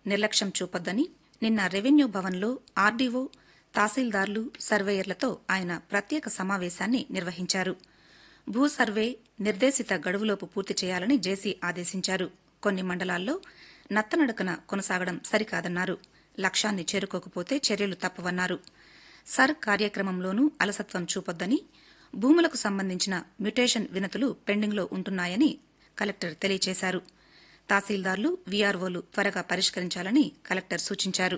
నిర్లక్ష్యం చూపొద్దని నిన్న రెవెన్యూ భవన్లో ఆర్డీఓ తహసీల్దార్లు సర్వేయర్లతో ఆయన ప్రత్యేక సమావేశాన్ని నిర్వహించారు భూ సర్వే నిర్దేశిత గడువులోపు పూర్తి చేయాలని జేసీ ఆదేశించారు కొన్ని మండలాల్లో నత్తనడకన కొనసాగడం సరికాదన్నారు లక్ష్యాన్ని చేరుకోకపోతే చర్యలు తప్పవన్నారు సర్ కార్యక్రమంలోనూ అలసత్వం చూపొద్దని భూములకు సంబంధించిన మ్యుటేషన్ వినతులు పెండింగ్లో ఉంటున్నాయని కలెక్టర్ తెలియజేశారు తహసీల్దార్లు వీఆర్ఓలు త్వరగా పరిష్కరించాలని కలెక్టర్ సూచించారు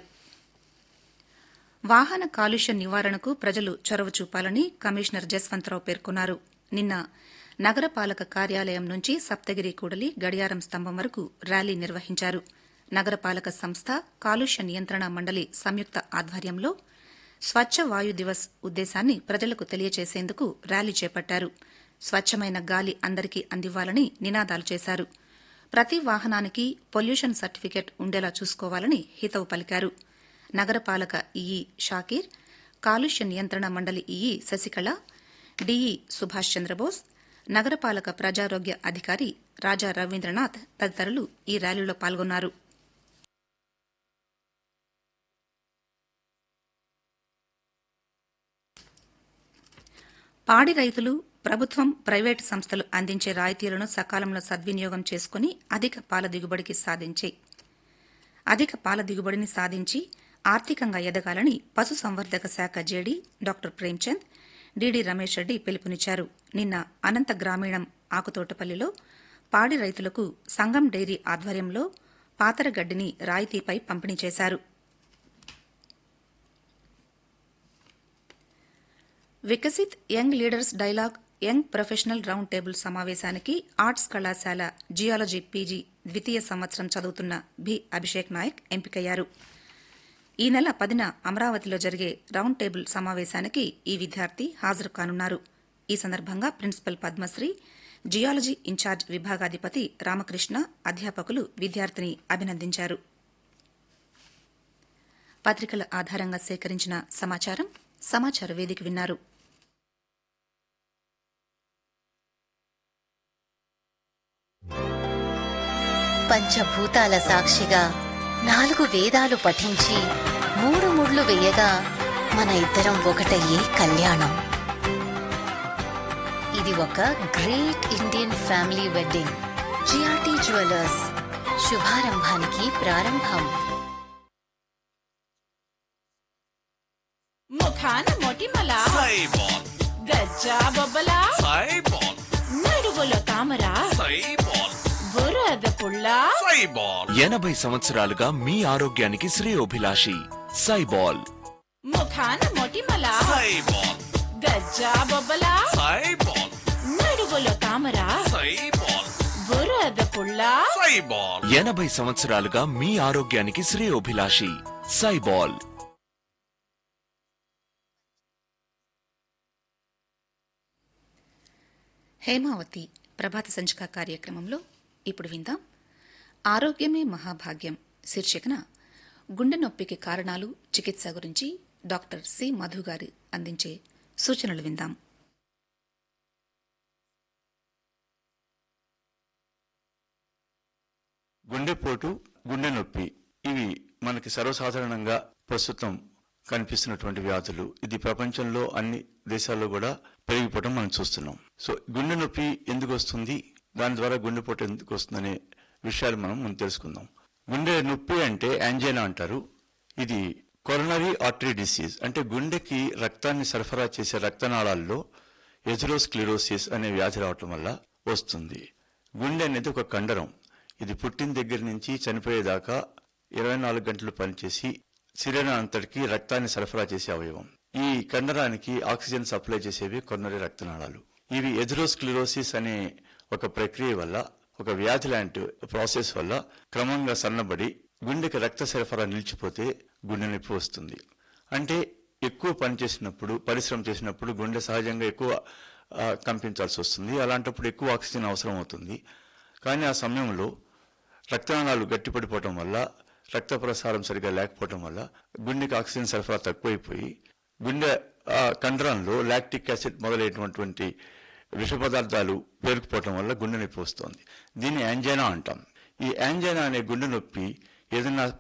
వాహన కాలుష్య నివారణకు ప్రజలు చొరవ చూపాలని కమిషనర్ జస్వంతరావు పేర్కొన్నారు నిన్న నగరపాలక కార్యాలయం నుంచి సప్తగిరి కూడలి గడియారం స్తంభం వరకు ర్యాలీ నిర్వహించారు నగరపాలక సంస్థ కాలుష్య నియంత్రణ మండలి సంయుక్త ఆధ్వర్యంలో స్వచ్ఛ వాయు దివస్ ఉద్దేశాన్ని ప్రజలకు తెలియజేసేందుకు ర్యాలీ చేపట్టారు స్వచ్ఛమైన గాలి అందరికీ అందివ్వాలని నినాదాలు చేశారు ప్రతి వాహనానికి పొల్యూషన్ సర్టిఫికెట్ ఉండేలా చూసుకోవాలని హితవు పలికారు నగరపాలక ఈఈ షాకీర్ కాలుష్య నియంత్రణ మండలి ఈఈ శశికళ డీఈ సుభాష్ చంద్రబోస్ నగరపాలక ప్రజారోగ్య అధికారి రాజా రవీంద్రనాథ్ తదితరులు ఈ ర్యాలీలో పాల్గొన్నారు పాడి రైతులు ప్రభుత్వం ప్రైవేటు సంస్థలు అందించే రాయితీలను సకాలంలో సద్వినియోగం చేసుకుని అధిక పాల దిగుబడికి సాధించే అధిక పాల దిగుబడిని సాధించి ఆర్థికంగా ఎదగాలని పశుసంవర్ధక శాఖ JD doctor Premchand DD Ramesh Reddy పిలుపునిచ్చారు నిన్న అనంత గ్రామీణం ఆకుతోటపల్లిలో పాడి రైతులకు సంగం డైరీ ఆధ్వర్యంలో పాతరగడ్డిని రాయితీపై పంపిణీ చేశారు Viksit young leaders dialogue young professional round table సమావేశానికి ఆర్ట్స్ కళాశాల జియాలజీ పీజీ ద్వితీయ సంవత్సరం చదువుతున్న బి అభిషేక్ నాయక్ ఎంపికయ్యారు ఈ నెల పదిన అమరావతిలో జరిగే రౌండ్ టేబుల్ సమావేశానికి ఈ విద్యార్థి హాజరు కానున్నారు ఈ సందర్భంగా ప్రిన్సిపల్ పద్మశ్రీ జియాలజీ ఇన్ఛార్జ్ విభాగాధిపతి రామకృష్ణ అధ్యాపకులు విద్యార్థిని అభినందించారు పత్రికల ఆధారంగా సేకరించిన సమాచారం సమాచార వేదిక విన్నారు పంచభూతాల సాక్షిగా నాలుగు వేదాలు పఠించి మూడు ముళ్ళు వేయగా మన ఇద్దరం ఒకటయ్యే కళ్యాణం ఇది ఒక great Indian family wedding GRT jewellers శుభారంభానికి ప్రారంభం ముఖాన మొటిమల సైబాల్ గజ్జా బొబ్బల సైబాల్ నడువులో తామర సైబాల్ బురద పుల్ల సైబాల్ ఎనభై సంవత్సరాలుగా మీ ఆరోగ్యానికి శ్రేయోభిలాషి సైబాల్ ముఖాన మొటిమల సైబాల్ గజ్జా బొబ్బల సైబాల్ నడువులో తామర సైబాల్ బురద పుల్ల సైబాల్ ఎనభై సంవత్సరాలుగా మీ ఆరోగ్యానికి శ్రేయోభిలాషి సైబాల్ హేమావతి ప్రభాత సంచిక కార్యక్రమంలో ఇప్పుడు విందాం ఆరోగ్యమే మహాభాగ్యం శీర్షికన గుండె నొప్పికి కారణాలు చికిత్స గురించి డాక్టర్ సి మధు గారు అందించే సూచనలు విందాం గుండెపోటు గుండె నొప్పి ఇవి మనకి సర్వసాధారణంగా ప్రస్తుతం కనిపిస్తున్నటువంటి వ్యాధులు ఇది ప్రపంచంలో అన్ని దేశాల్లో కూడా పెరిగిపోవడం మనం చూస్తున్నాం సో గుండె నొప్పి ఎందుకు వస్తుంది దాని ద్వారా గుండెపోటు ఎందుకు వస్తుందనే విషయాలు మనం ముందు తెలుసుకుందాం గుండె నొప్పి అంటే యాంజైనా అంటారు ఇది కొరనరీ ఆర్టరీ డిసీజ్ అంటే గుండెకి రక్తాన్ని సరఫరా చేసే రక్తనాళాల్లో ఎథిరోస్క్లిరోసిస్ అనే వ్యాధి రావటం వల్ల వస్తుంది గుండె అనేది ఒక కండరం ఇది పుట్టిన దగ్గర నుంచి చనిపోయేదాకా ఇరవై నాలుగు గంటలు పనిచేసి శరీరం అంతటికి రక్తాన్ని సరఫరా చేసే అవయవం ఈ కండరానికి ఆక్సిజన్ సప్లై చేసేవి కొన్నరి రక్తనాళాలు ఇవి ఎథిరోస్క్లిరోసిస్ అనే ఒక ప్రక్రియ వల్ల ఒక వ్యాధి లాంటి ప్రాసెస్ వల్ల క్రమంగా సన్నబడి గుండెకి రక్త సరఫరా నిలిచిపోతే గుండె నొప్పి వస్తుంది అంటే ఎక్కువ పని చేసినప్పుడు పరిశ్రమ చేసినప్పుడు గుండె సహజంగా ఎక్కువ ఆ, కంపించాల్సి వస్తుంది అలాంటప్పుడు ఎక్కువ ఆక్సిజన్ అవసరం అవుతుంది కానీ ఆ సమయంలో రక్తనాళాలు గట్టిపడిపోవటం వల్ల రక్త ప్రసారం సరిగా లేకపోవటం వల్ల గుండెకి ఆక్సిజన్ సరఫరా తక్కువైపోయి గుండె ఆ, కండరంలో లాక్టిక్ యాసిడ్ మొదలైనటువంటి విష పదార్థాలు పేరుకుపోవటం వల్ల గుండె నొప్పి వస్తుంది దీన్ని యాంజైనా అంటాం ఈ యాంజైనా అనే గుండె నొప్పి ఏదైనా